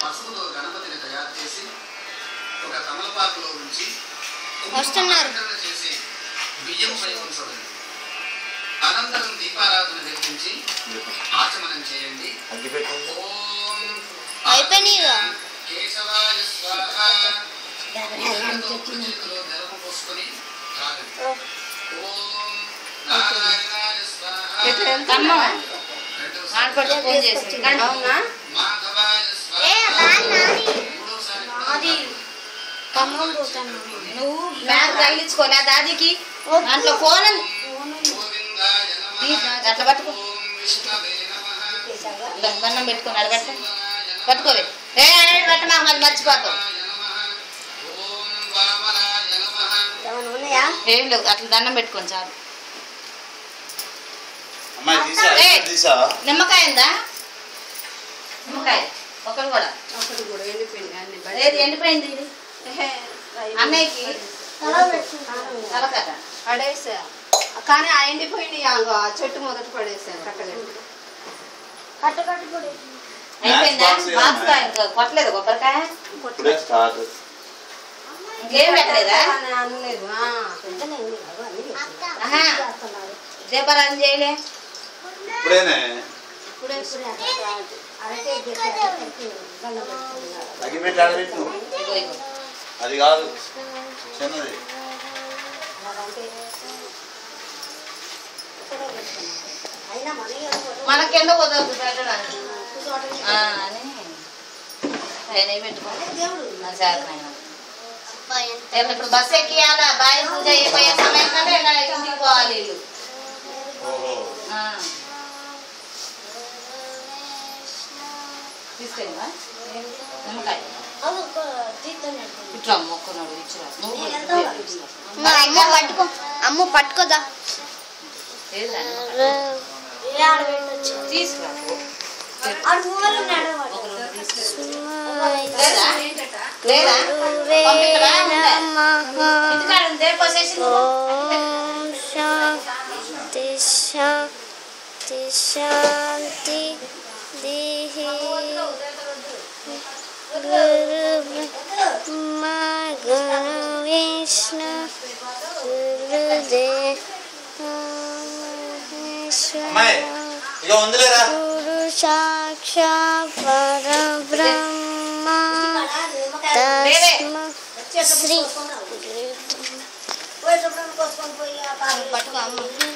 పసుపుతో గణపతిని తయారు చేసి ఒక తమలపాకులో ఉంచి వస్తున్నారు. కుంకుమార్చన చేసి బియ్యంపై ఉంచండి అనంతరం దీపారాధన నిర్మించి ఆచమనం చేయండి ఓం అయిపోయినాయిగా. కేశవాయ స్వాహ రెండు చేతిలో జలము పోసుకొని తాగండి ఓం నారాయణాయ స్వాహ అమ్మ రెండోసారి ఆడపడిచి ఫోన్ చేసి అవునా మాధవాయ ఏ స్వాహ బాగా నాని మూడోసారి నాది ఖమ్మం పోతాను నువ్వు మ్యాథ్ తగిలించుకోలే దాదికి దాంట్లో ఫోన్ ఉంది. గోవిందాయ నమః అట్లా పట్టుకో ఓం విష్ణవే నమః దండం పెట్టుకుని అడగట్ట పట్టుకోవే ఏ పెట్టమా మళ్ళీ మర్చిపోతావు ఓం వామనాయ నమః ఏమైనా ఉన్నాయా ఏం లేవు అట్లా దండం పెట్టుకొని చాలు అమ్మాయి తీసా ఏయ్. తీసా నిమ్మకాయ ఉందా నిమ్మకాయ ఒకరు కూడా ఒకటి కూడా వెళ్ళిపోయింది అన్ని బయట. ఏది ఎండిపోయింది ఇది ఎహే, రైలు. అన్నయ్యకి తలకట పడేసా కానీ ఆ ఎండిపోయింది ఆ చెట్టు మొదట పడేసా కట్టలేదు కట్ట కట్టు కూడా అయిపోయిందా బాక్స్ ఏమన్నా? బాక్స్ కాయ ఇంకా కొట్టలేదు కొబ్బరికాయ ఇప్పుడే స్టార్ట్ ఇంకేం పెట్టలేదా అని అనలేదు ఆ. వెంటనే ఉంది కదా అన్ని అక్క ఆహా. చేస్తున్నారు. దీపారాధన చేయలే ఇప్పుడేనే ఇప్పుడే ఇప్పుడే అక్క అరకే గెట్టి అక్కడికి దండం పెట్టుకున్నారు. అగ్గిపెట్టి ఆడబెట్టు ఇగో ఇగో అది కాదు చిన్నది అలాగంటే ఇక్కడే పెట్టుకున్నారు. అయినా మనకి ఎవరు మనకెండ కుదరదు పెట్టడానికి కూర్చోవడానికి ఆ, అని ఆయన పెట్టుకోండి దేవుడు నా శాఖనైనా అబ్బా, ఎంత ఏమన్నా ఇప్పుడు బస్సు ఎక్కియాలా బాయ్ పూజ అయిపోయే సమయం కంటే ఇలా ఇంటికి పోవాలి వీళ్ళు ఓహో ఆ. తీసుకెళ్ళివా నిమ్మకాయ అది ఒక తీర్థం పెట్టుకుంది. ఇట్లా మొక్కున్నాడు ఇచ్చిరా నువ్వు నేను కూడా వెళ్తా తీసుకో. అమ్మ పట్టుకో అమ్మ పట్టుకోదా ఏదిరా నిమ్మకాయ? ఆడ పెట్టొచ్చు తీసుకురా ఆడ మూలలో నడవాలి ఒక రెండు తీసుకెళ్ళు. లేదా లేదా పంపిస్తారా? ఉందా? ఇంటికాడ ఉందే పోసేసి ఓం శాంతి శాంతి శాంతి దేహి గురు బ్రహ్మ గురు విష్ణు గురుదేవ అమ్మాయి ఇక ఉందిలేరా గురు సాక్షాత్ పరబ్రహ్మ తస్మ శ్రీ పట్టుకో అమ్మ